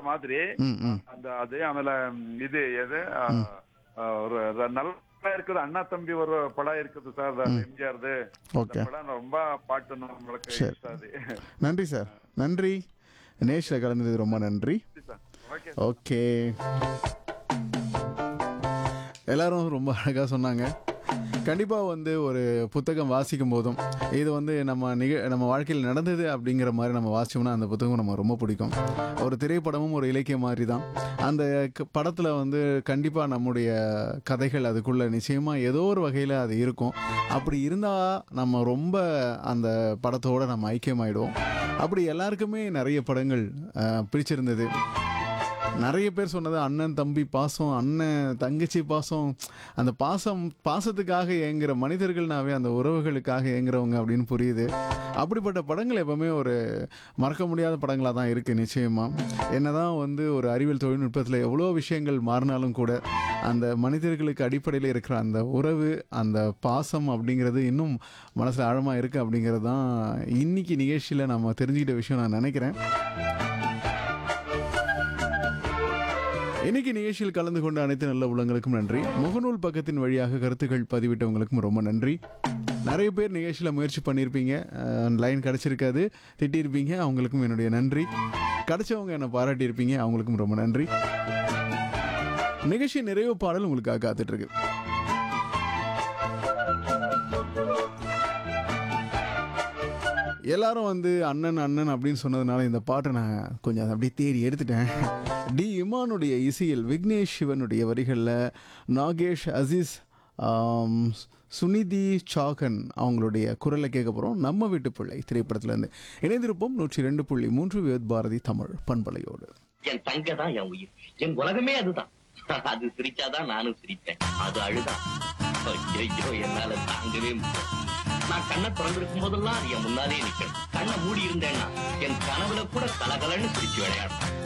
மாதிரி ம் ம் அந்த அது ಆಮೇಲೆ இது எது ಆ, ಆ, ஒரு ர- நல்லா இருக்குது அண்ணா தம்பி ஒரு படம் இருக்குது சார் எம்ஜிஆர்து ஓகே அந்த படம் ரொம்ப பாட்டு நம்மளுக்கு சரி. இஷ்டம் அது நன்றி சார் நன்றி நேஷில் கலந்தது ரொம்ப நன்றி சார் ஓகே ஓகே எல்லாரும் ரொம்ப அழகாக சொன்னாங்க கண்டிப்பாக வந்து ஒரு புத்தகம் வாசிக்கும் போதும் இது வந்து நம்ம நிக நம்ம வாழ்க்கையில் நடந்தது அப்படிங்கிற மாதிரி நம்ம வாசிச்சோம்னா அந்த புத்தகம் நம்ம ரொம்ப பிடிக்கும் ஒரு திரைப்படமும் ஒரு இலக்கியம் மாதிரி தான் அந்த படத்தில் வந்து கண்டிப்பாக நம்முடைய கதைகள் அதுக்குள்ளே நிச்சயமாக ஏதோ ஒரு வகையில் அது இருக்கும் அப்படி இருந்தால் நம்ம ரொம்ப அந்த படத்தோடு நம்ம ஐக்கியமாயிடுவோம் அப்படி எல்லாருக்குமே நிறைய படங்கள் அஹ், பிடிச்சிருந்தது நிறைய பேர் சொன்னது அண்ணன் தம்பி பாசம் அண்ணன் தங்கச்சி பாசம் அந்த பாசம் பாசத்துக்காக ஏங்குற மனிதர்கள்னாவே அந்த உறவுகளுக்காக ஏங்குறவங்க அப்படின்னு புரியுது அப்படிப்பட்ட படங்கள் எப்பவுமே ஒரு மறக்க முடியாத படங்களாக தான் இருக்குது நிச்சயமாக என்னதான் வந்து ஒரு அறிவியல் தொழில்நுட்பத்தில் எவ்வளோ விஷயங்கள் மாறினாலும் கூட அந்த மனிதர்களுக்கு அடிப்படையில் இருக்கிற அந்த உறவு அந்த பாசம் அப்படிங்கிறது இன்னும் மனசில் ஆழமாக இருக்குது அப்படிங்கிறது தான் இன்னைக்கு நிகழ்ச்சியில் நம்ம தெரிஞ்சுக்கிட்ட விஷயம் நான் நினைக்கிறேன் இன்னைக்கு நிகழ்ச்சியில் கலந்து கொண்ட அனைத்து நல்ல உள்ளங்களுக்கும் நன்றி முகநூல் பக்கத்தின் வழியாக கருத்துக்கள் பதிவிட்டவங்களுக்கும் ரொம்ப நன்றி நிறைய பேர் நிகழ்ச்சியில் முயற்சி பண்ணியிருப்பீங்க லைன் கிடச்சிருக்காது திட்டியிருப்பீங்க அவங்களுக்கும் என்னுடைய நன்றி கிடைச்சவங்க என்னை பாராட்டியிருப்பீங்க அவங்களுக்கும் ரொம்ப நன்றி நிகழ்ச்சி நிறைவு பாடல் உங்களுக்காக காத்துட்டு இருக்கு எல்லாரும் வந்து அண்ணன் அண்ணன் அப்படின்னு சொன்னதுனால இந்த பாட்டை நான் கொஞ்சம் அதை அப்படியே தேடி எடுத்துட்டேன் டி இமானுடைய இசையில் விக்னேஷ் சிவனுடைய வரிகளில் நாகேஷ் அசீஸ் ஆம், சுனிதி சாகன் அவங்களுடைய குரலை கேட்க போகிறோம் நம்ம வீட்டு பிள்ளை திரைப்படத்திலேருந்து இணைந்திருப்போம் நூற்றி ரெண்டு புள்ளி மூன்று விவேத் பாரதி தமிழ் பண்பலையோடு என் தங்க தான் என் உயிர் என் உலகமே அதுதான் அது சிரிச்சாதான் நானும் சிரிப்பேன் அது அழுதான் ஐயோ என்னால தாங்கவே முடியல நான் கண்ணை திறந்திருக்கும் போதெல்லாம் அது என் முன்னாலே நிக்கணும் கண்ணை மூடி இருந்தேன்னா என் கனவுல கூட கலகலன்னு சிரிச்சு விளையாடும்